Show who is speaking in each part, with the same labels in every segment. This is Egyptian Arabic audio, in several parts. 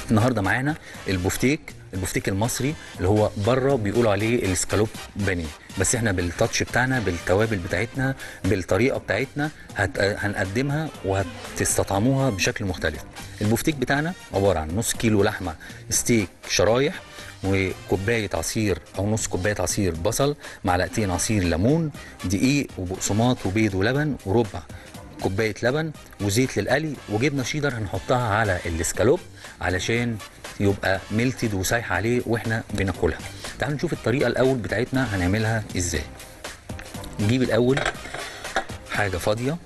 Speaker 1: النهارده معانا البفتيك البفتيك المصري اللي هو بره بيقولوا عليه السكالوب بانيه بس احنا بالتاتش بتاعنا بالتوابل بتاعتنا بالطريقه بتاعتنا هت... هنقدمها وهتستطعموها بشكل مختلف البفتيك بتاعنا عباره عن نص كيلو لحمه ستيك شرايح وكوبايه عصير او نص كوبايه عصير بصل معلقتين عصير ليمون دقيق وبقسماط وبيض ولبن وربع كوبايه لبن وزيت للقلي وجبنه شيدر هنحطها على الاسكالوب علشان يبقى ميلتد وسايح عليه واحنا بناكلها تعالوا نشوف الطريقه الاول بتاعتنا هنعملها ازاي نجيب الاول حاجه فاضيه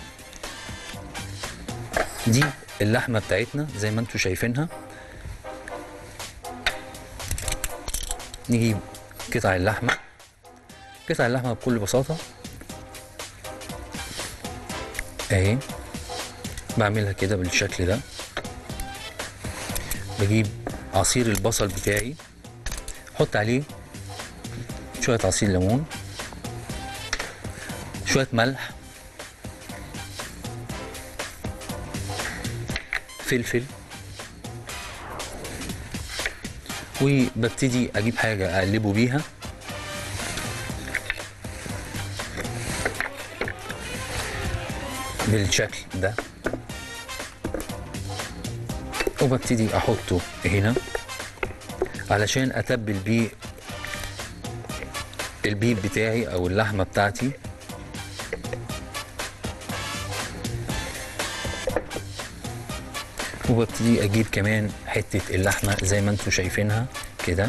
Speaker 1: دي اللحمه بتاعتنا زي ما انتم شايفينها نجيب قطع اللحمه قطع اللحمه بكل بساطه اهي بعملها كده بالشكل ده بجيب عصير البصل بتاعي احط عليه شويه عصير ليمون شويه ملح فلفل وببتدي اجيب حاجه اقلبه بيها بالشكل ده وببتدي احطه هنا علشان اتبل بيه البيت بتاعي او اللحمه بتاعتي وببتدي اجيب كمان حته اللحمه زي ما انتم شايفينها كده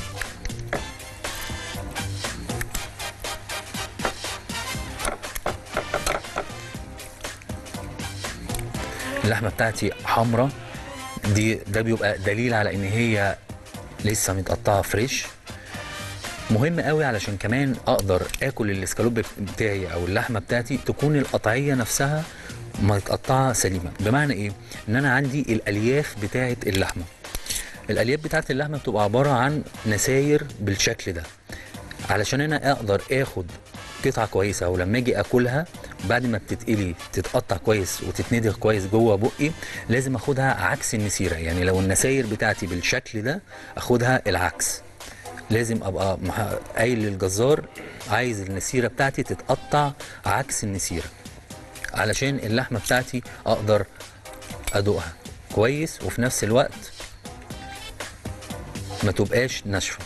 Speaker 1: اللحمه بتاعتي حمراء دي ده بيبقى دليل على ان هي لسه متقطعه فريش مهم قوي علشان كمان اقدر اكل الاسكالوب بتاعي او اللحمه بتاعتي تكون القطعيه نفسها متقطعه سليمه بمعنى ايه ان انا عندي الالياف بتاعه اللحمه الالياف بتاعه اللحمه بتبقى عباره عن نساير بالشكل ده علشان انا اقدر اخد قطعه كويسه ولما اجي اكلها بعد ما بتتقلي تتقطع كويس وتتندغ كويس جوه بقي لازم اخدها عكس النسيره يعني لو النساير بتاعتي بالشكل ده اخدها العكس لازم ابقى مح- قايل للجزار عايز النسيره بتاعتي تتقطع عكس النسيره علشان اللحمه بتاعتي اقدر ادوقها كويس وفي نفس الوقت ما تبقاش ناشفه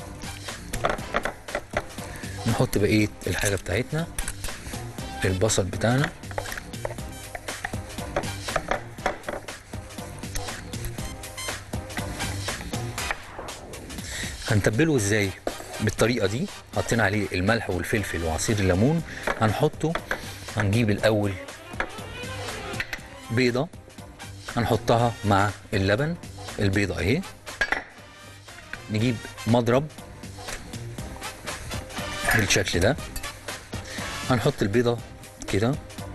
Speaker 1: نحط بقيه الحاجه بتاعتنا البصل بتاعنا هنتبله ازاي بالطريقه دي حطينا عليه الملح والفلفل وعصير الليمون هنحطه هنجيب الاول بيضه هنحطها مع اللبن البيضه اهي نجيب مضرب بالشكل ده هنحط البيضه كده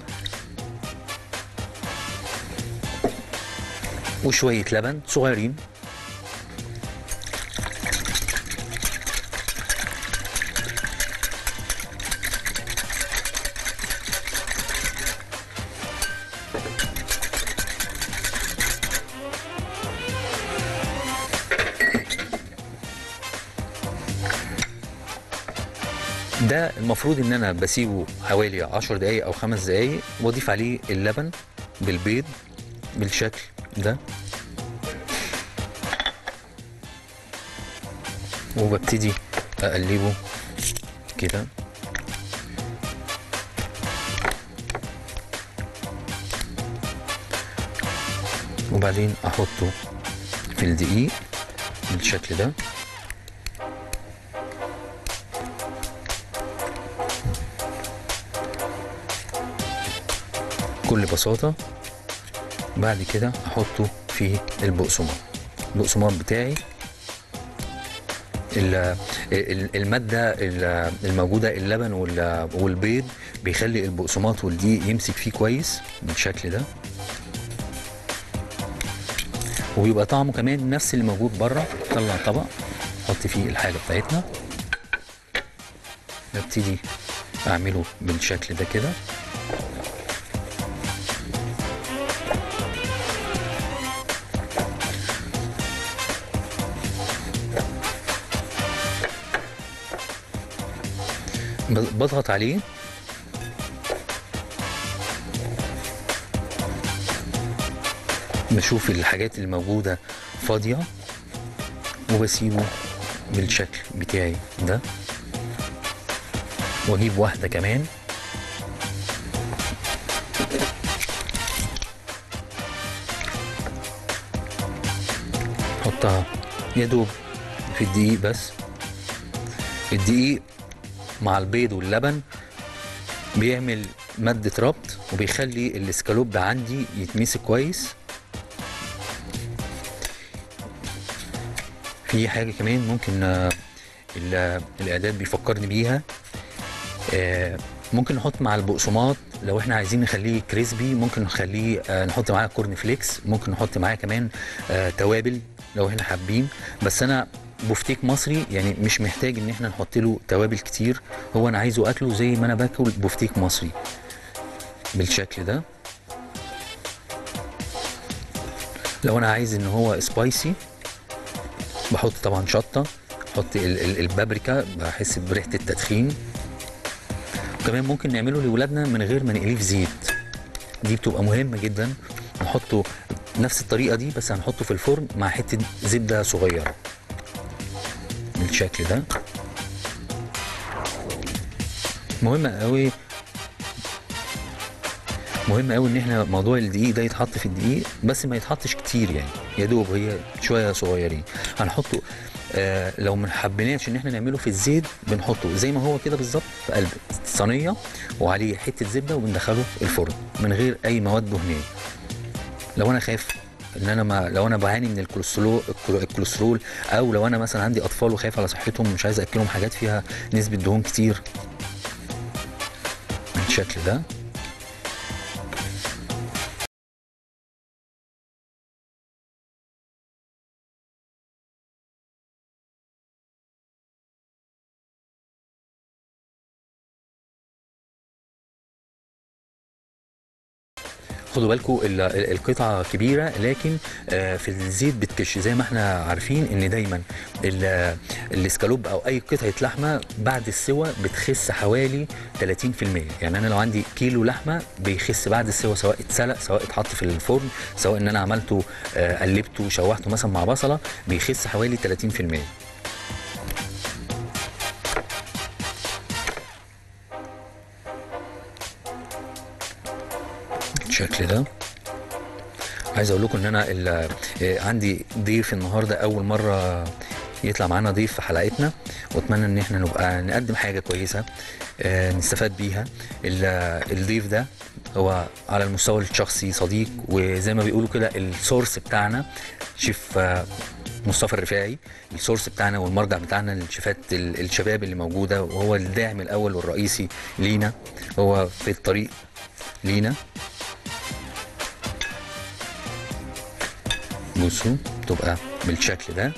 Speaker 1: وشويه لبن صغيرين ده المفروض ان انا بسيبه حوالي 10 دقايق او 5 دقايق واضيف عليه اللبن بالبيض بالشكل ده وببتدي اقلبه كده وبعدين احطه في الدقيق بالشكل ده بكل بساطة بعد كده احطه في البقسماط البقسماط بتاعي ال- ال- المادة ال- الموجودة اللبن وال- والبيض بيخلي البقسماط والدقيق يمسك فيه كويس بالشكل ده وبيبقى طعمه كمان نفس اللي موجود بره طلع طبق حط فيه الحاجة بتاعتنا نبتدي اعمله بالشكل ده كده ب- بضغط عليه بشوف الحاجات اللي موجودة فاضية وبسيبه بالشكل بتاعي ده واجيب واحدة كمان احطها يا دوب في الدقيق بس الدقيق مع البيض واللبن بيعمل مادة ربط وبيخلي الاسكالوب عندي يتمسك كويس في حاجة كمان ممكن آه، ال- الإعداد بيفكرني بيها آه، ممكن نحط مع البقسماط لو احنا عايزين نخليه كريسبي ممكن نخليه آه، نحط معاه كورن فليكس ممكن نحط معاه كمان آه، توابل لو احنا حابين بس انا بفتيك مصري يعني مش محتاج ان احنا نحط له توابل كتير هو انا عايزه اكله زي ما انا باكل بفتيك مصري بالشكل ده لو انا عايز ان هو سبايسي بحط طبعا شطه بحط ال- ال- البابريكا بحس بريحه التدخين وكمان ممكن نعمله لاولادنا من غير ما نقليه في زيت دي بتبقى مهمه جدا نحطه نفس الطريقه دي بس هنحطه في الفرن مع حته زبده صغيره بالشكل ده مهم قوي مهم قوي ان احنا موضوع الدقيق ده يتحط في الدقيق بس ما يتحطش كتير يعني يا دوب هي شويه صغيرين هنحطه آه لو ما حبيناش ان احنا نعمله في الزيت بنحطه زي ما هو كده بالظبط في قلب صينيه وعليه حته زبده وبندخله الفرن من غير اي مواد دهنيه لو انا خايف ان انا ما لو انا بعاني من الكوليسترول الكوليسترول او لو انا مثلا عندي اطفال وخايف على صحتهم مش عايز اكلهم حاجات فيها نسبه دهون كتير بالشكل ده خدوا بالكم ال- ال- القطعة كبيرة لكن آه، في الزيت بتكش زي ما احنا عارفين ان دايما ال- الاسكالوب او اي قطعة لحمة بعد السوى بتخس حوالي 30% يعني انا لو عندي كيلو لحمة بيخس بعد السوى سواء اتسلق سواء اتحط في الفرن سواء ان انا عملته آه، قلبته شوحته مثلا مع بصلة بيخس حوالي 30% بالشكل ده عايز اقول لكم ان انا ال- آه، عندي ضيف النهارده اول مره يطلع معانا ضيف في حلقتنا واتمنى ان احنا نبقى نقدم حاجه كويسه آه، نستفاد بيها ال- الضيف ده هو على المستوى الشخصي صديق وزي ما بيقولوا كده السورس بتاعنا شيف آه، مصطفى الرفاعي السورس بتاعنا والمرجع بتاعنا للشيفات ال- الشباب اللي موجوده وهو الداعم الاول والرئيسي لينا هو في الطريق لينا بصوا تبقى بالشكل ده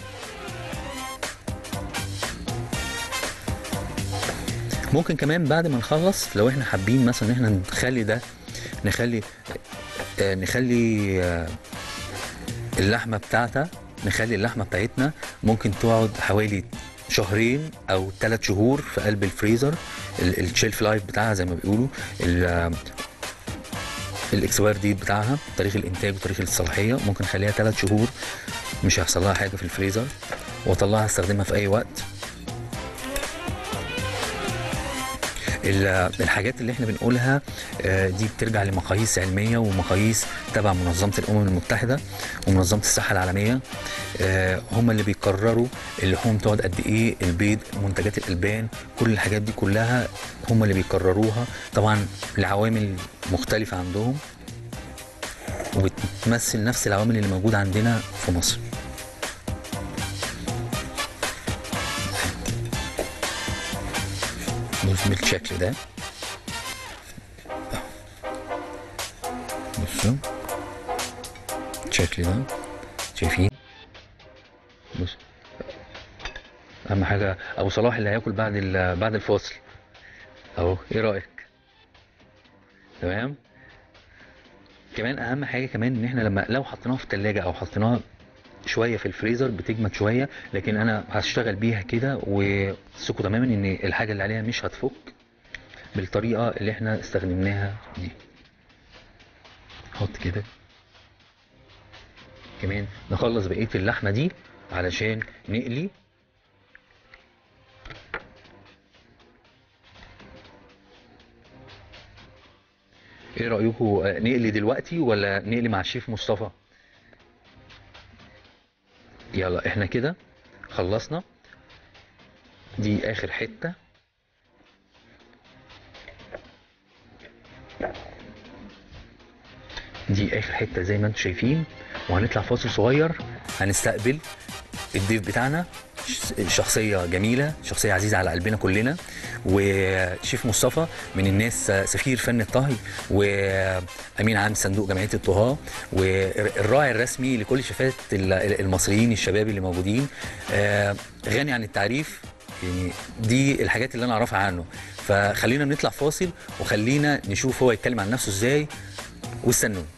Speaker 1: ممكن كمان بعد ما نخلص لو احنا حابين مثلا ان احنا نخلي ده نخلي آه نخلي آه اللحمه بتاعتها نخلي اللحمه بتاعتنا ممكن تقعد حوالي شهرين او ثلاث شهور في قلب الفريزر ال- الشيلف لايف بتاعها زي ما بيقولوا ال- الاكسباير ديت بتاعها تاريخ الانتاج وتاريخ الصلاحيه ممكن اخليها ثلاث شهور مش هيحصل لها حاجه في الفريزر واطلعها استخدمها في اي وقت ال- الحاجات اللي احنا بنقولها آه، دي بترجع لمقاييس علميه ومقاييس تبع منظمه الامم المتحده ومنظمه الصحه العالميه آه، هم اللي بيقرروا اللحوم تقعد قد ايه البيض منتجات الالبان كل الحاجات دي كلها هم اللي بيقرروها طبعا لعوامل مختلفه عندهم وبتمثل نفس العوامل اللي موجوده عندنا في مصر بص بالشكل ده بصوا الشكل ده شايفين بص اهم حاجه ابو صلاح اللي هياكل بعد ال- بعد الفاصل اهو ايه رايك تمام كمان اهم حاجه كمان ان احنا لما لو حطيناها في التلاجة او حطيناها شويه في الفريزر بتجمد شويه لكن انا هشتغل بيها كده وثقوا تماما ان الحاجه اللي عليها مش هتفك بالطريقه اللي احنا استخدمناها دي حط كده كمان نخلص بقيه اللحمه دي علشان نقلي ايه رايكم آه، نقلي دلوقتي ولا نقلي مع الشيف مصطفى يلا احنا كده خلصنا دي اخر حته دي اخر حته زي ما انتم شايفين وهنطلع فاصل صغير هنستقبل الضيف بتاعنا ش- شخصية جميلة شخصية عزيزة على قلبنا كلنا وشيف مصطفى من الناس سفير فن الطهي وأمين عام صندوق جمعية الطهاة والراعي الرسمي لكل شيفات ال- المصريين الشباب اللي موجودين آه، غني عن التعريف يعني دي الحاجات اللي انا اعرفها عنه فخلينا نطلع فاصل وخلينا نشوف هو يتكلم عن نفسه ازاي واستنوه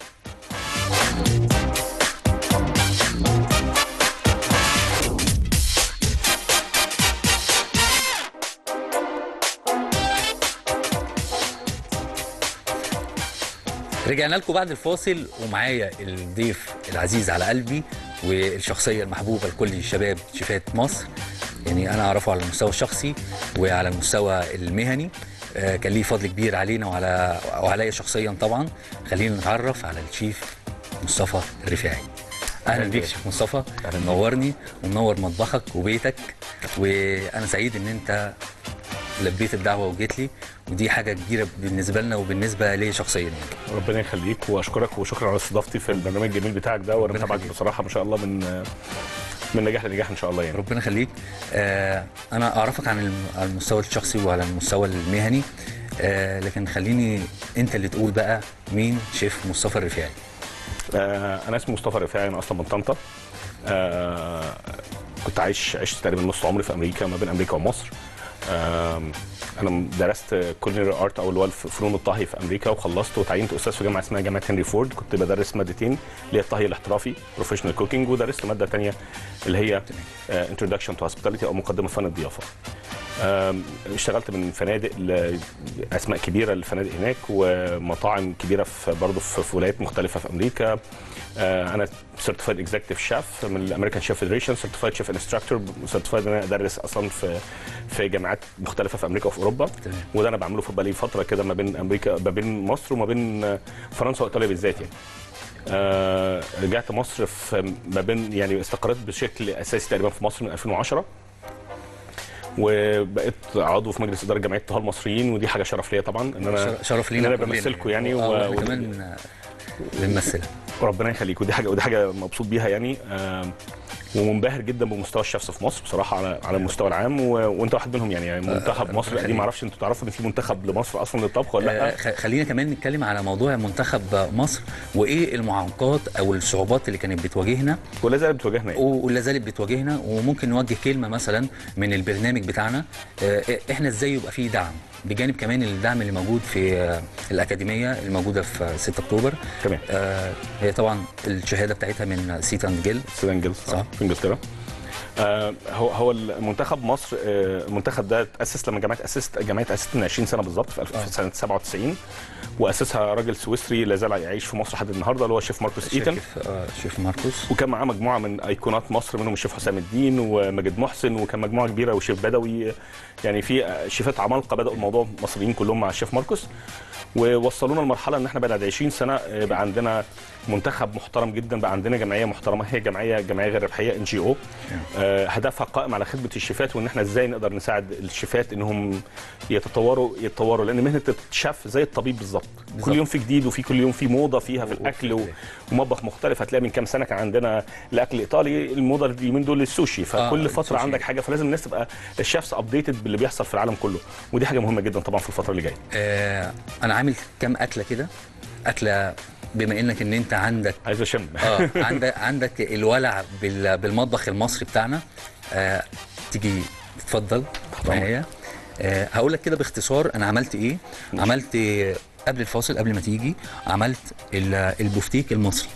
Speaker 1: رجعنا لكم بعد الفاصل ومعايا الضيف العزيز على قلبي والشخصيه المحبوبه لكل الشباب شيفات مصر يعني انا اعرفه على المستوى الشخصي وعلى المستوى المهني آه، كان ليه فضل كبير علينا وعلى وعليا شخصيا طبعا خلينا نتعرف على الشيف مصطفى الرفاعي اهلا بيك شيف مصطفى
Speaker 2: أهلا بيك.
Speaker 1: منورني ومنور مطبخك وبيتك وانا سعيد ان انت لبيت الدعوه وجيت لي ودي حاجه كبيره بالنسبه لنا وبالنسبه لي شخصيا يعني
Speaker 2: ربنا يخليك واشكرك وشكرا على استضافتي في البرنامج الجميل بتاعك ده وانا
Speaker 1: ربنا
Speaker 2: متابعك
Speaker 1: يخليك.
Speaker 2: بصراحه ما شاء الله من من نجاح لنجاح ان شاء الله يعني
Speaker 1: ربنا يخليك آه انا اعرفك عن الم- على المستوى الشخصي وعلى المستوى المهني آه لكن خليني انت اللي تقول بقى مين شيف مصطفى الرفاعي
Speaker 2: آه انا اسمي مصطفى رفاعي انا اصلا من طنطا آه كنت عايش عشت تقريبا نص عمري في امريكا ما بين امريكا ومصر آه انا درست كولينري ارت او اللي هو فنون الطهي في امريكا وخلصت وتعينت استاذ في جامعه اسمها جامعه هنري فورد كنت بدرس مادتين اللي هي الطهي الاحترافي بروفيشنال كوكينج ودرست ماده ثانيه اللي هي انتروداكشن تو هوسبيتاليتي او مقدمه فن الضيافه آم، اشتغلت من فنادق لاسماء كبيره للفنادق هناك ومطاعم كبيره في برضه في في ولايات مختلفه في امريكا آه، انا سيرتيفايد اكزكتيف شيف من الامريكان شيف فيدريشن سيرتيفايد شيف انستراكتور سيرتيفايد ان انا ادرس اصلا في في جامعات مختلفه في امريكا وفي اوروبا
Speaker 1: تمام.
Speaker 2: وده انا بعمله في بقالي فتره كده ما بين امريكا ما بين مصر وما بين آه، فرنسا وايطاليا بالذات يعني آه رجعت مصر في ما بين يعني استقريت بشكل اساسي تقريبا في مصر من 2010 وبقيت عضو في مجلس اداره جمعيه طهى المصريين ودي حاجه شرف ليا طبعا ان انا
Speaker 1: شر- شرف
Speaker 2: ان
Speaker 1: لينا
Speaker 2: انا
Speaker 1: كلنا
Speaker 2: بمثلكم يعني
Speaker 1: آه،
Speaker 2: و-
Speaker 1: واحنا
Speaker 2: و-
Speaker 1: كمان آه، بنمثلها
Speaker 2: وربنا يخليك ودي حاجه ودي حاجه مبسوط بيها يعني آم، ومنبهر جدا بمستوى الشفس في مصر بصراحه على على المستوى العام و... وانت واحد منهم يعني, يعني منتخب مصر
Speaker 1: ربنا
Speaker 2: القديم ما اعرفش انتوا تعرفوا ان في منتخب لمصر اصلا للطبخ ولا
Speaker 1: آه،
Speaker 2: لا
Speaker 1: خ- خلينا كمان نتكلم على موضوع منتخب مصر وايه المعوقات او الصعوبات اللي كانت بتواجهنا
Speaker 2: ولا زالت بتواجهنا يعني.
Speaker 1: ولا زالت بتواجهنا وممكن نوجه كلمه مثلا من البرنامج بتاعنا آه، احنا ازاي يبقى فيه دعم بجانب كمان الدعم اللي موجود في آه، الاكاديميه الموجوده في آه، 6 اكتوبر
Speaker 2: تمام
Speaker 1: آه، هي طبعا الشهاده بتاعتها من سيت اند جيل
Speaker 2: سيدان جيلز
Speaker 1: صح.
Speaker 2: في انجلترا آه هو هو المنتخب مصر آه المنتخب ده تاسس لما جامعه اسست جامعه اسست من 20 سنه بالظبط في, الف- في سنه 97 واسسها راجل سويسري لا زال يعيش في مصر لحد النهارده اللي هو شيف ماركوس ايتن
Speaker 1: شيف آه، شيف ماركوس
Speaker 2: وكان معاه مجموعه من ايقونات مصر منهم الشيف حسام الدين وماجد محسن وكان مجموعه كبيره وشيف بدوي يعني في شيفات عمالقه بداوا الموضوع مصريين كلهم مع الشيف ماركوس ووصلونا لمرحله ان احنا بعد 20 سنه آه، بقى عندنا منتخب محترم جدا بقى عندنا جمعيه محترمه هي جمعيه جمعيه غير ربحيه ان جي او هدفها قائم على خدمه الشيفات وان احنا ازاي نقدر نساعد الشيفات انهم يتطوروا يتطوروا لان مهنه الشيف زي الطبيب بالظبط كل
Speaker 1: بالظبط.
Speaker 2: يوم في جديد وفي كل يوم في موضه فيها في
Speaker 1: وفي
Speaker 2: الاكل و...
Speaker 1: الأكل.
Speaker 2: ومطبخ مختلف هتلاقي من كام سنه كان عندنا الاكل الايطالي الموضه اليومين دول السوشي فكل
Speaker 1: آه،
Speaker 2: فتره
Speaker 1: السوشي.
Speaker 2: عندك حاجه فلازم الناس تبقى الشيفs ابديتد باللي بيحصل في العالم كله ودي حاجه مهمه جدا طبعا في الفتره اللي جايه
Speaker 1: آه، انا عامل كام اكله كده اكله بما انك ان انت عندك
Speaker 2: عايز اشم
Speaker 1: اه عندك عندك الولع بال- بالمطبخ المصري بتاعنا آه تيجي تتفضل معايا آه هقول لك كده باختصار انا عملت ايه عملت آه، قبل الفاصل قبل ما تيجي عملت ال- البفتيك المصري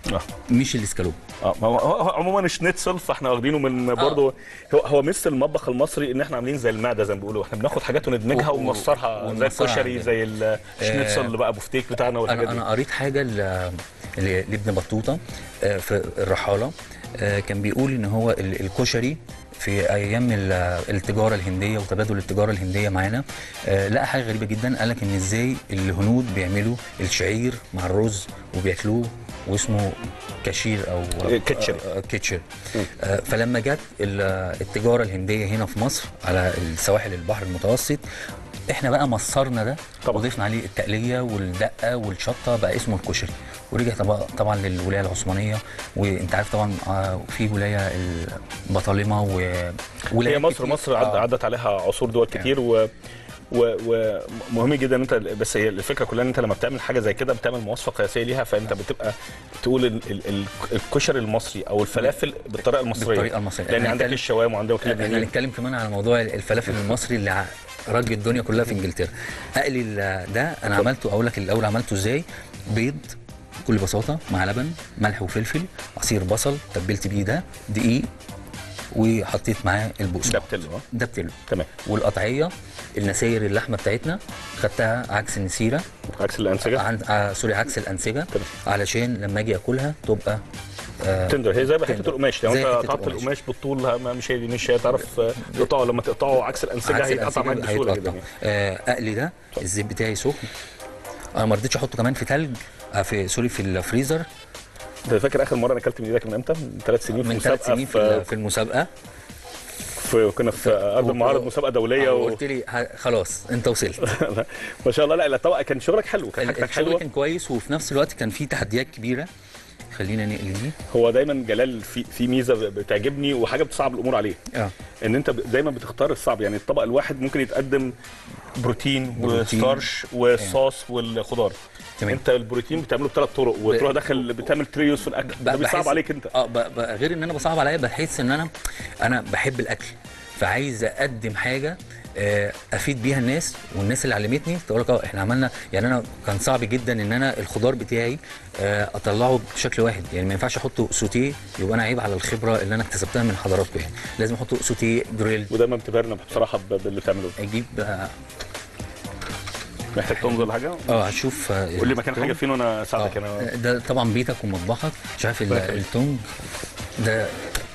Speaker 2: اه
Speaker 1: مش الاسكالوب
Speaker 2: اه ما هو هو عموما شنيتسل فاحنا واخدينه من برضه هو هو مثل المطبخ المصري ان احنا عاملين زي المعده زي ما بيقولوا احنا بناخد حاجات وندمجها
Speaker 1: و- و-
Speaker 2: ونمصرها زي
Speaker 1: ونمصرها
Speaker 2: الكشري
Speaker 1: عندنا.
Speaker 2: زي الشنيتسل اللي بقى بفتيك بتاعنا والحاجات
Speaker 1: انا
Speaker 2: دي
Speaker 1: انا قريت حاجه ل- ل- لابن بطوطه آه، في الرحاله آه، كان بيقول ان هو ال- الكشري في ايام ال- التجاره الهنديه وتبادل التجاره الهنديه معانا آه، لقى حاجه غريبه جدا قال لك ان ازاي الهنود بيعملوا الشعير مع الرز وبياكلوه واسمه كاشير او
Speaker 2: إيه، كيتشري.
Speaker 1: آه، آه، كيتشر آه، فلما جت ال- التجاره الهنديه هنا في مصر على السواحل البحر المتوسط احنا بقى مصرنا ده
Speaker 2: طبعا.
Speaker 1: وضفنا عليه التقليه والدقه والشطه بقى اسمه الكشري ورجع طبعا طبعا للولايه العثمانيه وانت عارف طبعا آه، في ولايه البطالمه وولايه
Speaker 2: هي مصر مصر عد عدت عليها عصور دول كتير و و- ومهم جدا ان انت بس هي الفكره كلها ان انت لما بتعمل حاجه زي كده بتعمل مواصفه قياسيه ليها فانت بتبقى تقول ال- ال- ال- الكشري المصري او الفلافل بالطريقه المصريه
Speaker 1: بالطريقة المصرية.
Speaker 2: لان
Speaker 1: إحنا
Speaker 2: عندك
Speaker 1: هنتكلم-
Speaker 2: الشوام وعندك
Speaker 1: احنا
Speaker 2: اللبنانيين
Speaker 1: هنتكلم كمان على موضوع الفلافل المصري اللي ع- رج الدنيا كلها في انجلترا اقلي ال- ده انا عملته اقول لك الاول عملته ازاي بيض بكل بساطه مع لبن ملح وفلفل عصير بصل تبلت بيه ده دقيق وحطيت معاه
Speaker 2: ده
Speaker 1: البقسماط
Speaker 2: بتلو اه
Speaker 1: ده بتلو
Speaker 2: تمام
Speaker 1: والقطعيه النساير اللحمه بتاعتنا خدتها عكس النسيره
Speaker 2: عكس الانسجه
Speaker 1: عن... آه سوري عكس الانسجه
Speaker 2: تمام.
Speaker 1: علشان لما اجي اكلها تبقى آه
Speaker 2: تندر هي زي حته
Speaker 1: تندر.
Speaker 2: القماش لو
Speaker 1: زي
Speaker 2: انت
Speaker 1: حتة
Speaker 2: قطعت
Speaker 1: القماش.
Speaker 2: القماش بالطول ما- مش هي مش هتعرف آه، تقطعه لما تقطعه عكس الانسجه
Speaker 1: عكس
Speaker 2: هيتقطع معاك
Speaker 1: الأنسجة
Speaker 2: بسهوله
Speaker 1: هيتقطع.
Speaker 2: جدا يعني.
Speaker 1: آه، اقلي ده الزيت بتاعي سخن انا ما رضيتش احطه كمان في تلج آه، في سوري في الفريزر
Speaker 2: انت فاكر اخر مره انا اكلت من ايدك من امتى؟ من ثلاث سنين في
Speaker 1: من ثلاث
Speaker 2: مسابقه
Speaker 1: سنين في,
Speaker 2: في,
Speaker 1: ال- في المسابقه
Speaker 2: في كنا في ارض معارض مسابقه دوليه و...
Speaker 1: وقلت لي ه- خلاص انت وصلت
Speaker 2: ما شاء الله لا لا طبعا كان شغلك حلو كان حاجتك
Speaker 1: الشغل
Speaker 2: حلوه
Speaker 1: كان كويس وفي نفس الوقت كان في تحديات كبيره خلينا نقلي دي
Speaker 2: هو دايما جلال في في ميزه بتعجبني وحاجه بتصعب الامور عليه
Speaker 1: اه
Speaker 2: ان انت ب- دايما بتختار الصعب يعني الطبق الواحد ممكن يتقدم بروتين
Speaker 1: بروتين.
Speaker 2: وستارش والصوص والخضار
Speaker 1: تمام.
Speaker 2: انت البروتين بتعمله بثلاث طرق وتروح داخل بتعمل تريوس في الاكل ده بيصعب
Speaker 1: بحس-
Speaker 2: عليك انت
Speaker 1: اه ب... ب... غير ان انا بصعب عليا بحس ان انا انا بحب الاكل فعايز اقدم حاجه آه، افيد بيها الناس والناس اللي علمتني تقول لك اه احنا عملنا يعني انا كان صعب جدا ان انا الخضار بتاعي آه، اطلعه بشكل واحد يعني ما ينفعش احطه سوتيه يبقى انا عيب على الخبره اللي انا اكتسبتها من حضراتكم يعني لازم احطه سوتيه جريل
Speaker 2: ودايما بتبهرنا بصراحه ب- باللي بتعمله
Speaker 1: اجيب اه
Speaker 2: محتاج تنظر حاجه
Speaker 1: آه، هشوف آه،
Speaker 2: قول لي مكان حاجه فين وانا
Speaker 1: آه،
Speaker 2: اساعدك انا
Speaker 1: ده طبعا بيتك ومطبخك مش عارف ال-
Speaker 2: الله يخليك.
Speaker 1: التونج ده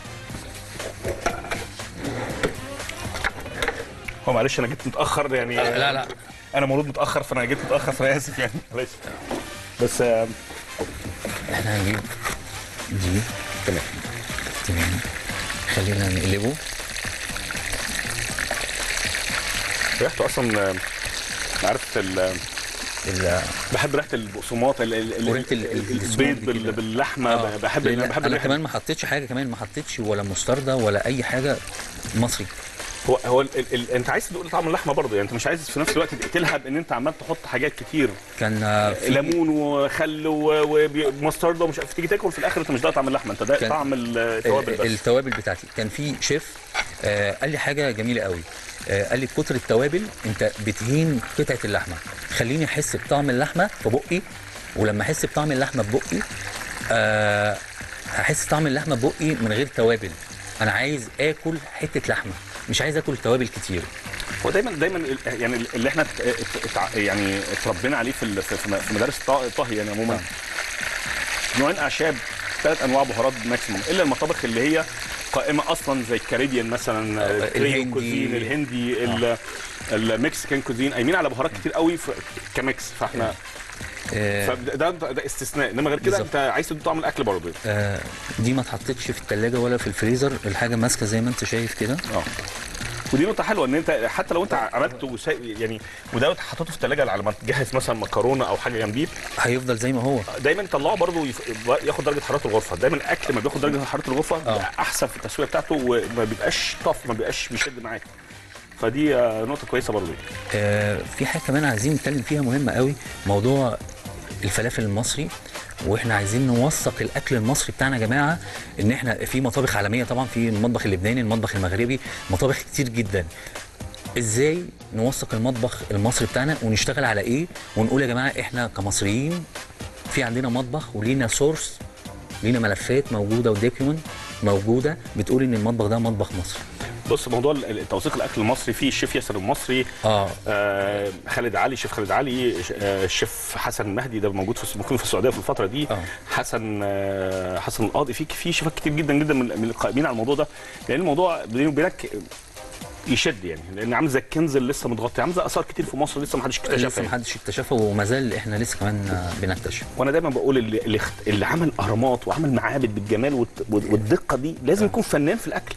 Speaker 2: هو معلش انا جيت متاخر يعني
Speaker 1: آه، لا لا
Speaker 2: انا مولود متاخر فانا جيت متاخر فانا اسف يعني معلش بس آه،
Speaker 1: احنا هنجيب دي
Speaker 2: تمام
Speaker 1: تمام خلينا نقلبه
Speaker 2: ريحته اصلا آه، عارف ال-
Speaker 1: ال-
Speaker 2: بحب ريحه البقسماط ال- ال- ال-
Speaker 1: وريحة ال- ال-
Speaker 2: البيض
Speaker 1: السموك دي
Speaker 2: بال-
Speaker 1: كده.
Speaker 2: باللحمه
Speaker 1: آه،
Speaker 2: بحب
Speaker 1: لأن
Speaker 2: انا بحب
Speaker 1: انا
Speaker 2: الريحة
Speaker 1: كمان
Speaker 2: دي.
Speaker 1: ما حطيتش حاجه كمان ما حطيتش ولا مستردة ولا اي حاجه مصري
Speaker 2: هو هو ال ال ال انت عايز تدوق طعم اللحمه برضه يعني انت مش عايز في نفس الوقت تقتلها بان انت عمال تحط حاجات كتير
Speaker 1: كان آه، في
Speaker 2: ليمون وخل و- ومستردة ومش عارف تيجي تاكل في الاخر انت مش ده طعم اللحمه انت ده
Speaker 1: كان-
Speaker 2: طعم التوابل
Speaker 1: ال-
Speaker 2: بس
Speaker 1: التوابل بتاعتي كان في شيف آه قال لي حاجه جميله قوي آه قال لي كتر التوابل انت بتهين قطعه اللحمه خليني احس بطعم اللحمه في بقي ولما احس بطعم اللحمه في بقي آه هحس طعم اللحمه في بقي من غير توابل انا عايز اكل حته لحمه مش عايز اكل توابل كتير
Speaker 2: هو دايما دايما ال- يعني اللي احنا ات- ات- اتع- يعني اتربينا عليه في ال- في في- في مدارس الط- الطهي يعني عموما
Speaker 1: آه.
Speaker 2: نوعين اعشاب ثلاث انواع بهارات ماكسيموم الا المطابخ اللي هي قائمه اصلا زي الكاريبيان مثلا
Speaker 1: آه،
Speaker 2: الكريو
Speaker 1: الهندي.
Speaker 2: كوزين الهندي ال- المكسيكان كوزين قايمين على بهارات كتير قوي في- كميكس فاحنا
Speaker 1: آه
Speaker 2: فده ده, ده استثناء انما غير كده
Speaker 1: بالظبط.
Speaker 2: انت عايز تدوق طعم الاكل برضه
Speaker 1: آه دي ما اتحطتش في التلاجة ولا في الفريزر الحاجه ماسكه زي ما انت شايف كده
Speaker 2: اه ودي نقطة حلوة ان انت حتى لو انت عملت وسا- يعني ودوت حطيته في الثلاجة على ما تجهز مثلا مكرونة او حاجة جنبيه
Speaker 1: هيفضل زي ما هو
Speaker 2: دايما طلعه برضه يف- ياخد درجه حراره الغرفه دايما الاكل ما بياخد درجه حراره الغرفه بيبقى احسن في التسويه بتاعته وما بيبقاش طف ما بيبقاش بيشد معاك فدي آه، نقطه كويسه برضه
Speaker 1: آه، في حاجه كمان عايزين نتكلم فيها مهمه قوي موضوع الفلافل المصري واحنا عايزين نوثق الاكل المصري بتاعنا يا جماعه ان احنا في مطابخ عالميه طبعا في المطبخ اللبناني المطبخ المغربي مطابخ كتير جدا ازاي نوثق المطبخ المصري بتاعنا ونشتغل على ايه ونقول يا جماعه احنا كمصريين في عندنا مطبخ ولينا سورس لينا ملفات موجوده ودوكيومنت موجوده بتقول ان المطبخ ده مطبخ مصر
Speaker 2: بص موضوع ال- توثيق الاكل المصري فيه الشيف ياسر المصري
Speaker 1: اه
Speaker 2: آه خالد علي شيف خالد علي ش- آه الشيف حسن المهدي ده موجود في ممكن في السعوديه في الفتره دي
Speaker 1: آه.
Speaker 2: حسن آه حسن القاضي في في شيفات كتير جدا جدا من من القائمين على الموضوع ده لان الموضوع بيني وبينك يشد يعني لان عامل زي الكنز اللي لسه متغطي عامل زي اثار كتير في مصر لسه ما حدش
Speaker 1: لسه
Speaker 2: اكتشفها
Speaker 1: ما
Speaker 2: يعني.
Speaker 1: حدش اكتشفه وما زال احنا لسه كمان آه، بنكتشف
Speaker 2: وانا دايما بقول اللي اللي, اخت- اللي عمل اهرامات وعمل معابد بالجمال والت- والدقه دي لازم يكون فنان في الاكل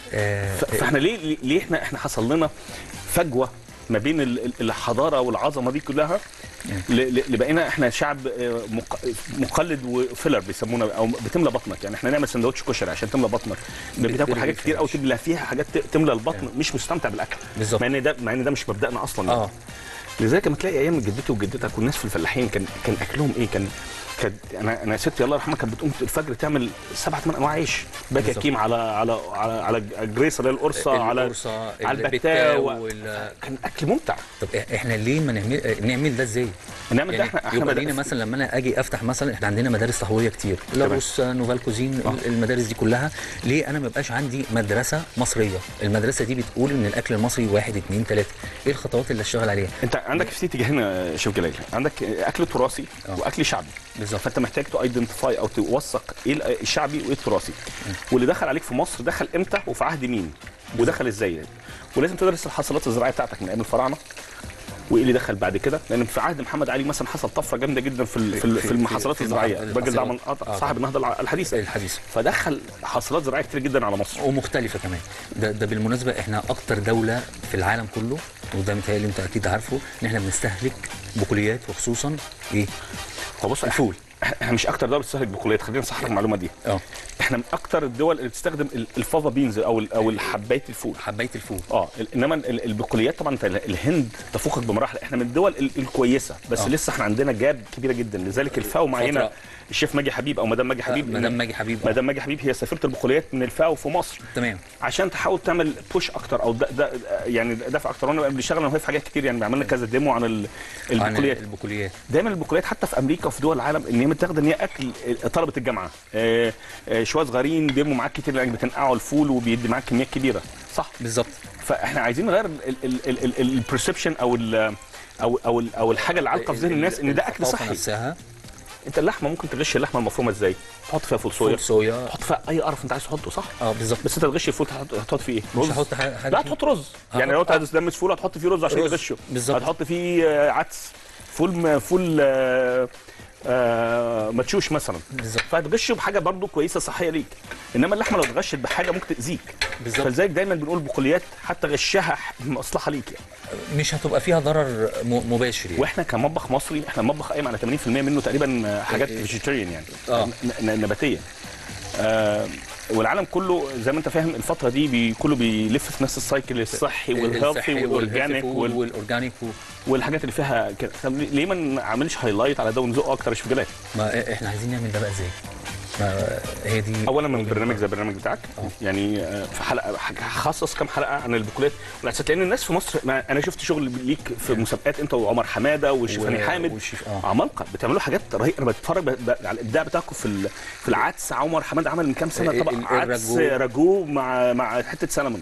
Speaker 1: آه
Speaker 2: ف- فاحنا ليه ليه- ليه احنا احنا حصل لنا فجوه ما بين ال- ال- الحضاره والعظمه دي كلها ل- ل- لبقينا احنا شعب آه، مق- مقلد وفيلر بيسمونا او بتملى بطنك يعني احنا نعمل سندوتش كشري عشان تملى بطنك بتاكل
Speaker 1: بترمي
Speaker 2: حاجات كتير قوي
Speaker 1: فيها.
Speaker 2: تملى فيها حاجات ت- تملى البطن مش مستمتع بالاكل
Speaker 1: بالظبط.
Speaker 2: مع ان ده مع ان ده مش مبدأنا اصلا يعني.
Speaker 1: اه
Speaker 2: لذلك لما تلاقي ايام جدتي وجدتك والناس في الفلاحين كان كان اكلهم ايه كان كان انا انا ستي الله يرحمها كانت بتقوم الفجر تعمل سبعة ثمان انواع عيش
Speaker 1: بالظبط.
Speaker 2: بكاكيم على على على على الجريسه اللي هي القرصه على
Speaker 1: القرصة،
Speaker 2: على
Speaker 1: البتاو
Speaker 2: البتاو
Speaker 1: وال-
Speaker 2: كان اكل ممتع
Speaker 1: طب إح- احنا ليه ما نعمل آه، نعمل ده ازاي؟
Speaker 2: نعمل ده
Speaker 1: يعني
Speaker 2: احنا احنا
Speaker 1: يبقى
Speaker 2: بدأ-
Speaker 1: لينا مثلا لما انا اجي افتح مثلا احنا عندنا مدارس تحويه كتير لاروس نوفال كوزين
Speaker 2: آه.
Speaker 1: المدارس دي كلها ليه انا ما بقاش عندي مدرسه مصريه المدرسه دي بتقول ان الاكل المصري واحد اتنين تلاته ايه الخطوات اللي اشتغل عليها
Speaker 2: انت عندك في اتجاهين يا شيف جلال عندك اكل تراثي
Speaker 1: آه.
Speaker 2: واكل شعبي
Speaker 1: بالظبط.
Speaker 2: فانت محتاج تو ايدنتيفاي او توثق ايه ال- الشعبي وايه التراثي واللي دخل عليك في مصر دخل امتى وفي عهد مين ودخل ازاي يعني. ولازم تدرس الحاصلات الزراعيه بتاعتك من ايام الفراعنه وايه اللي دخل بعد كده لان في عهد محمد علي مثلا حصل طفره جامده جدا في ال- في, ال-
Speaker 1: في-
Speaker 2: في المحاصيلات
Speaker 1: في
Speaker 2: الزراعيه
Speaker 1: المحاصيلات.
Speaker 2: الراجل ده عمل
Speaker 1: آه.
Speaker 2: صاحب النهضه الع- الحديثه
Speaker 1: الحديثه
Speaker 2: فدخل حاصلات زراعيه كتير جدا على مصر
Speaker 1: ومختلفه كمان ده, ده بالمناسبه احنا اكتر دوله في العالم كله وده متهيألي انت اكيد عارفه ان احنا بنستهلك بقوليات وخصوصا ايه
Speaker 2: هو بص
Speaker 1: الفول.
Speaker 2: احنا مش اكتر دوله بتستهلك بقوليات خلينا نصحح لك المعلومه دي
Speaker 1: اه
Speaker 2: احنا من اكتر الدول اللي بتستخدم ال- الفافا بينز او ال- او حبايه الفول
Speaker 1: حبايه الفول
Speaker 2: اه ال- انما ال- البقوليات طبعا انت ال- الهند تفوقك بمراحل احنا من الدول ال- الكويسه بس
Speaker 1: آه.
Speaker 2: لسه احنا عندنا جاب كبيره جدا لذلك الفاو معانا
Speaker 1: فترة-
Speaker 2: الشيف ماجي حبيب او مدام ماجي حبيب
Speaker 1: مدام ماجي حبيب آه.
Speaker 2: مدام ماجي حبيب هي سفيره البقوليات من الفاو في مصر
Speaker 1: تمام
Speaker 2: عشان تحاول تعمل بوش اكتر او ده ده يعني دفع اكتر وانا بنشتغل انا وهي في حاجات كتير يعني بيعمل لنا كذا ديمو عن ال-
Speaker 1: عن
Speaker 2: البقوليات
Speaker 1: البقوليات
Speaker 2: دايما البقوليات حتى في امريكا وفي دول العالم ان هي متاخده ان هي اكل طلبه الجامعه آه، آه، شويه صغيرين بيرموا معاك كتير لانك بتنقعوا الفول وبيدي معاك كميات كبيره صح
Speaker 1: بالظبط
Speaker 2: فاحنا عايزين نغير البرسبشن او ال او او ال- او الحاجه اللي علقه في ذهن الناس ان ده اكل
Speaker 1: الثقافة
Speaker 2: صحي
Speaker 1: نفسها
Speaker 2: انت اللحمه ممكن تغش اللحمه المفرومه ازاي تحط فيها فول صويا
Speaker 1: فول صويا
Speaker 2: تحط فيها اي قرف انت عايز تحطه صح
Speaker 1: اه بالظبط
Speaker 2: بس انت تغش الفول هتحط هتحط فيه ايه
Speaker 1: مش هحط حاجه حاجة
Speaker 2: لا
Speaker 1: فيه.
Speaker 2: هتحط رز
Speaker 1: آه.
Speaker 2: يعني لو انت عايز تدمس فول هتحط فيه رز عشان
Speaker 1: رز.
Speaker 2: تغشه
Speaker 1: بالظبط.
Speaker 2: هتحط فيه آه، عدس فول م- فول آه، آه، مدشوش مثلا
Speaker 1: بالظبط.
Speaker 2: فهتغشه بحاجه برضو كويسه صحيه ليك انما اللحمه لو اتغشت بحاجه ممكن تاذيك
Speaker 1: بالظبط.
Speaker 2: فلذلك دايما بنقول بقوليات حتى غشها مصلحه ليك يعني
Speaker 1: مش هتبقى فيها ضرر م- مباشر يعني
Speaker 2: واحنا كمطبخ مصري احنا المطبخ قايم على 80% منه تقريبا حاجات
Speaker 1: إيه.
Speaker 2: فيجيتيريان يعني
Speaker 1: آه.
Speaker 2: ن- ن- نباتيه آه والعالم كله زي ما انت فاهم الفتره دي بي كله بيلف في نفس السايكل الصحي والهيلثي
Speaker 1: الصحي
Speaker 2: والاورجانيك
Speaker 1: والهيلثي
Speaker 2: وال-
Speaker 1: والاورجانيك و-
Speaker 2: والحاجات اللي فيها كده طب ليه ما نعملش هايلايت على ده ونزقه اكتر يا شيف جلال
Speaker 1: ما احنا عايزين نعمل ده بقى ازاي؟ ما هي دي
Speaker 2: اولا من برنامج زي البرنامج بتاعك
Speaker 1: آه.
Speaker 2: يعني آه، في حلقه هخصص كام حلقه عن البقوليات والعدسات لان الناس في مصر ما انا شفت شغل ليك في مسابقات انت وعمر حماده وشيفاني
Speaker 1: و-
Speaker 2: حامد
Speaker 1: والشيف- آه.
Speaker 2: عمالقه بتعملوا حاجات رهيبه انا بتفرج ب- ب- على الابداع بتاعكم في ال- في العدس عمر حماده عمل من كام سنه
Speaker 1: ال-
Speaker 2: طبق
Speaker 1: ال-
Speaker 2: عدس
Speaker 1: الراجو.
Speaker 2: راجو مع مع حته سلمون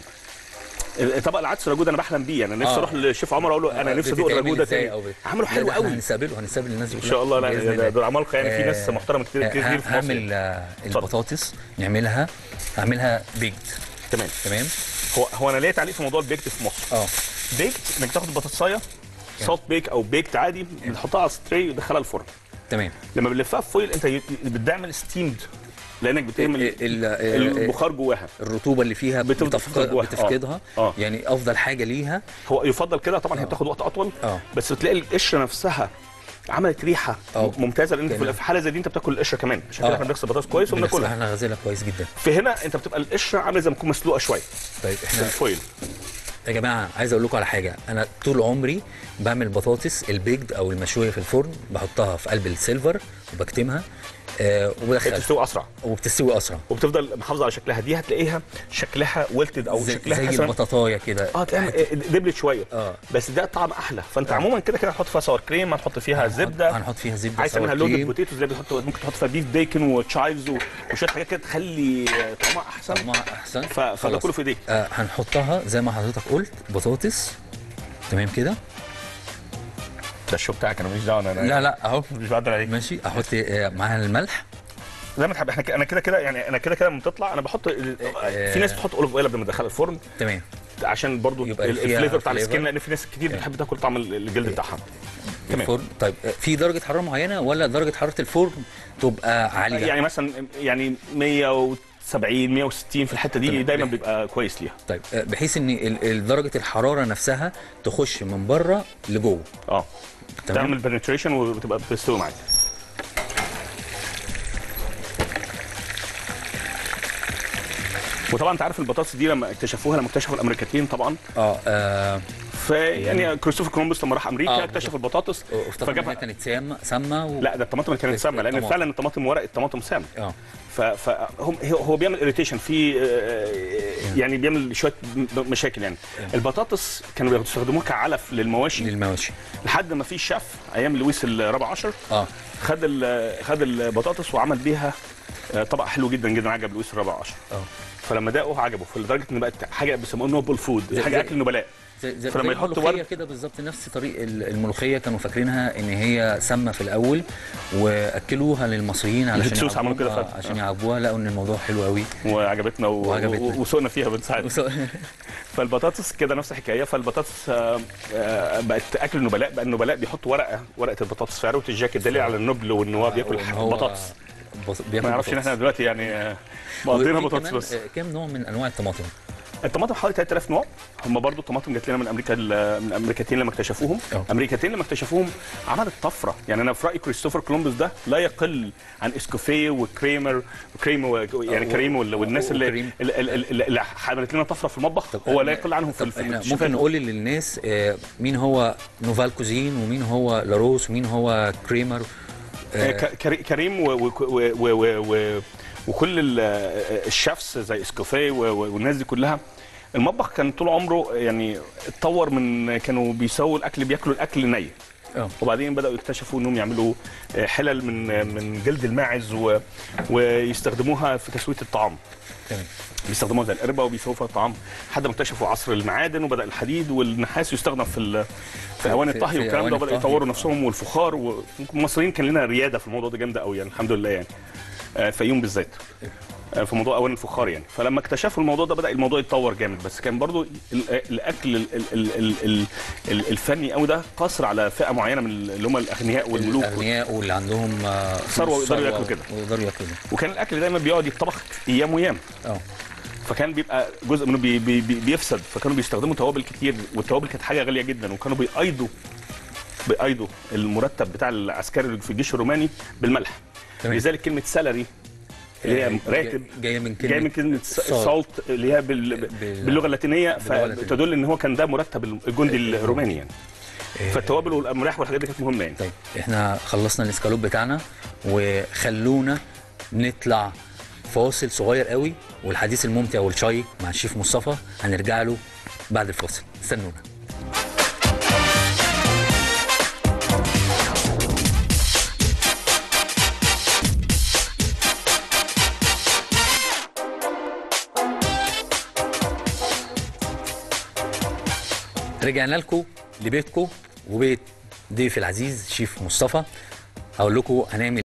Speaker 2: طبق العدس راجو ده انا بحلم بيه يعني نفسي
Speaker 1: آه.
Speaker 2: اروح للشيف عمر اقول له انا نفسي ادوق
Speaker 1: بتتعمل
Speaker 2: الراجو ده
Speaker 1: إزاي
Speaker 2: تاني
Speaker 1: أو بت-
Speaker 2: عمله حلو
Speaker 1: لا، لا،
Speaker 2: قوي
Speaker 1: احنا هنستقبله هنستقبل الناس دي
Speaker 2: ان
Speaker 1: كلها
Speaker 2: شاء الله لا
Speaker 1: بإذن
Speaker 2: ده-
Speaker 1: الله.
Speaker 2: دول عمالقه يعني في ناس
Speaker 1: آه،
Speaker 2: محترمه كتير
Speaker 1: آه،
Speaker 2: كتير في مصر
Speaker 1: هعمل آه، البطاطس نعملها اعملها بيجد
Speaker 2: تمام
Speaker 1: تمام
Speaker 2: هو هو انا ليا تعليق في موضوع البيكت في مصر
Speaker 1: اه
Speaker 2: بيكت انك تاخد البطاطسايه سولت بيك او بيكت عادي بتحطها على ستري وتدخلها الفرن
Speaker 1: تمام
Speaker 2: لما بنلفها في فويل انت ي- بتعمل ستيمد لانك بتعمل
Speaker 1: ال- ال-
Speaker 2: البخار جواها
Speaker 1: الرطوبه اللي فيها
Speaker 2: بتفضل
Speaker 1: بتفقد
Speaker 2: جواها.
Speaker 1: بتفقدها
Speaker 2: آه. آه.
Speaker 1: يعني افضل حاجه ليها
Speaker 2: هو يفضل كده طبعا هي بتاخد وقت اطول
Speaker 1: آه.
Speaker 2: بس بتلاقي القشره نفسها عملت ريحه
Speaker 1: آه.
Speaker 2: ممتازه لان
Speaker 1: كأنها-
Speaker 2: في حاله زي دي انت بتاكل القشره كمان عشان كده
Speaker 1: آه.
Speaker 2: احنا بنغسل البطاطس كويس
Speaker 1: بنغسلها
Speaker 2: وبناكلها
Speaker 1: احنا غازلها كويس جدا
Speaker 2: في هنا انت بتبقى القشره عامله زي ما تكون مسلوقه شويه
Speaker 1: طيب
Speaker 2: في
Speaker 1: احنا
Speaker 2: الفويل
Speaker 1: يا جماعه عايز اقول لكم على حاجه انا طول عمري بعمل بطاطس البيجد او المشويه في الفرن بحطها في قلب السيلفر وبكتمها آه
Speaker 2: هي
Speaker 1: وبدخل
Speaker 2: بتستوي اسرع
Speaker 1: وبتستوي اسرع
Speaker 2: وبتفضل محافظه على شكلها دي هتلاقيها شكلها ولتد او
Speaker 1: زي,
Speaker 2: شكلها
Speaker 1: زي
Speaker 2: مثلا
Speaker 1: البطاطايه كده
Speaker 2: اه تلاقيها دبلت شويه
Speaker 1: اه
Speaker 2: بس ده طعم احلى فانت عموما كده كده هتحط فيها سوار كريم هتحط فيها زبده
Speaker 1: هنحط فيها زبده
Speaker 2: عايز
Speaker 1: سوار
Speaker 2: تعملها لود
Speaker 1: كريم،
Speaker 2: بوتيتوز اللي بتحط ممكن تحط فيها بيف بيكن وتشايفز و- وشويه حاجات كده تخلي طعمها احسن
Speaker 1: طعمها احسن
Speaker 2: ف- فده
Speaker 1: خلاص.
Speaker 2: كله في ايديك
Speaker 1: آه هنحطها زي ما حضرتك قلت بطاطس تمام كده
Speaker 2: ده الشو بتاعك انا ماليش دعوه انا
Speaker 1: لا لا اهو
Speaker 2: مش بعدل عليك
Speaker 1: ماشي احط آه معاها الملح
Speaker 2: زي ما تحب احنا ك- انا كده كده يعني انا كده كده لما تطلع انا بحط ال- في ناس بتحط اوليف اويل قبل ما تدخلها الفرن
Speaker 1: تمام
Speaker 2: عشان برضو
Speaker 1: يبقى
Speaker 2: ال-
Speaker 1: فيها
Speaker 2: الفليفر بتاع
Speaker 1: flavor.
Speaker 2: السكين لان في ناس كتير بتحب تاكل طعم ال- الجلد بتاعها تمام.
Speaker 1: الفرن طيب آه، في درجه حراره معينه ولا درجه حراره الفرن تبقى عاليه
Speaker 2: يعني مثلا يعني 170 160 في الحته دي
Speaker 1: تمام.
Speaker 2: دايما بيبقى كويس ليها
Speaker 1: طيب آه، بحيث ان ال- ال- درجه الحراره نفسها تخش من بره لجوه
Speaker 2: اه
Speaker 1: تمام.
Speaker 2: تعمل بنتريشن وتبقى بتستوي معاك وطبعا انت عارف البطاطس دي لما اكتشفوها لما اكتشفوا الامريكتين طبعا
Speaker 1: اه, آه
Speaker 2: فيعني كريستوفر كولومبوس لما راح امريكا
Speaker 1: آه،
Speaker 2: اكتشف البطاطس
Speaker 1: افتكر انها
Speaker 2: فجابها
Speaker 1: كانت سامه سامه و...
Speaker 2: لا ده الطماطم اللي كانت سامه لان
Speaker 1: الطماطم.
Speaker 2: فعلا الطماطم ورق الطماطم سام
Speaker 1: اه
Speaker 2: ف- فهم هو هو بيعمل اريتيشن في آه، يعني بيعمل شويه م- مشاكل يعني البطاطس كانوا بيستخدموها كعلف للمواشي
Speaker 1: للمواشي
Speaker 2: لحد ما في شيف ايام لويس الرابع عشر
Speaker 1: اه
Speaker 2: خد ال- خد البطاطس وعمل بيها آه، طبق حلو جدا جدا عجب لويس الرابع عشر
Speaker 1: اه
Speaker 2: فلما داقه عجبه لدرجه ان بقت حاجه بيسموها نوبل فود
Speaker 1: زي-
Speaker 2: حاجه
Speaker 1: زي-
Speaker 2: اكل النبلاء
Speaker 1: زي زي
Speaker 2: فلما
Speaker 1: زي
Speaker 2: يحط
Speaker 1: الملوخية
Speaker 2: ورد-
Speaker 1: كده بالظبط نفس طريق ال- الملوخيه كانوا فاكرينها ان هي سامه في الاول واكلوها للمصريين علشان
Speaker 2: الهكسوس عملوا كده
Speaker 1: يعجبوها-
Speaker 2: فعلا.
Speaker 1: عشان
Speaker 2: آه.
Speaker 1: يعجبوها لقوا ان الموضوع حلو قوي
Speaker 2: وعجبتنا و-
Speaker 1: وعجبتنا.
Speaker 2: و- وسوقنا فيها بنساعد فالبطاطس كده نفس الحكايه فالبطاطس آه، آه، بقت اكل النبلاء بقى النبلاء بيحطوا ورقه ورقه البطاطس في عروه الجاكيت دليل على النبل وان هو بياكل
Speaker 1: وإن هو
Speaker 2: بطاطس
Speaker 1: بص- بياكل
Speaker 2: ما يعرفش ان
Speaker 1: بطاطس.
Speaker 2: احنا دلوقتي يعني آه، مقضينا
Speaker 1: وفي
Speaker 2: بطاطس
Speaker 1: كمان،
Speaker 2: بس
Speaker 1: آه، كام نوع من انواع الطماطم
Speaker 2: الطماطم حوالي 3000 نوع هم برضو الطماطم جات لنا من امريكا ال- من امريكتين لما اكتشفوهم
Speaker 1: أه.
Speaker 2: امريكتين لما اكتشفوهم عملت طفره يعني انا في رايي كريستوفر كولومبوس ده لا يقل عن اسكوفيه وكريمر وكريم و- يعني
Speaker 1: أه،
Speaker 2: كريم وال- والناس اللي
Speaker 1: وكريم.
Speaker 2: اللي, اللي, اللي عملت لنا طفره في المطبخ هو لا يقل عنهم في
Speaker 1: طب
Speaker 2: ال- في
Speaker 1: احنا
Speaker 2: الاكتشافات.
Speaker 1: ممكن نقول للناس آه، مين هو نوفال كوزين ومين هو لاروس ومين هو كريمر
Speaker 2: آه، ك- كري- كريم و و و و و وكل ال- آه، الشيفs زي اسكوفيه و- و- والناس دي كلها المطبخ كان طول عمره يعني اتطور من كانوا بيسووا الاكل بياكلوا الاكل ني
Speaker 1: اه
Speaker 2: وبعدين بداوا يكتشفوا انهم يعملوا آه، حلل من آه، من جلد الماعز و- ويستخدموها في تسويه الطعام
Speaker 1: تمام
Speaker 2: بيستخدموها زي القربه وبيسووا فيها الطعام لحد ما اكتشفوا عصر المعادن وبدا الحديد والنحاس يستخدم في ال- في اواني
Speaker 1: في-
Speaker 2: الطهي
Speaker 1: في
Speaker 2: والكلام ده
Speaker 1: أواني
Speaker 2: وبداوا
Speaker 1: الطهي.
Speaker 2: يطوروا نفسهم والفخار والمصريين كان لنا رياده في الموضوع ده جامده قوي يعني الحمد لله يعني آه، الفيوم بالذات آه، في موضوع اواني الفخار يعني فلما اكتشفوا الموضوع ده بدا الموضوع يتطور جامد بس كان برضو ال- الاكل ال- ال- ال- ال- ال- ال- الفني قوي ده قاصر على فئه معينه من اللي هم الاغنياء والملوك
Speaker 1: الاغنياء واللي عندهم آه،
Speaker 2: ثروة ويقدروا
Speaker 1: ثروة
Speaker 2: ياكلوا كده.
Speaker 1: ويقدروا ياكلوا
Speaker 2: وكان الاكل دايما بيقعد يتطبخ ايام ويام
Speaker 1: اه
Speaker 2: فكان بيبقى جزء منه بي بي بي بيفسد فكانوا بيستخدموا توابل كتير والتوابل كانت حاجه غاليه جدا وكانوا بيقايضوا بيقايضوا المرتب بتاع العسكري اللي في الجيش الروماني بالملح
Speaker 1: تمام.
Speaker 2: لذلك كلمه سالري اللي هي راتب
Speaker 1: جايه من كلمه
Speaker 2: جايه من كلمه
Speaker 1: salt.
Speaker 2: سالت اللي هي بال...
Speaker 1: بال-
Speaker 2: باللغه اللاتينيه
Speaker 1: باللغة اللاتينية.
Speaker 2: فتدل ان هو كان ده مرتب الجندي الروماني يعني فالتوابل والاملاح والحاجات دي كانت مهمه يعني
Speaker 1: طيب احنا خلصنا الاسكالوب بتاعنا وخلونا نطلع فاصل صغير قوي والحديث الممتع والشيق مع الشيف مصطفى هنرجع له بعد الفاصل استنونا رجعنا لكم لبيتكم وبيت ضيف العزيز شيف مصطفى هقول لكم هنعمل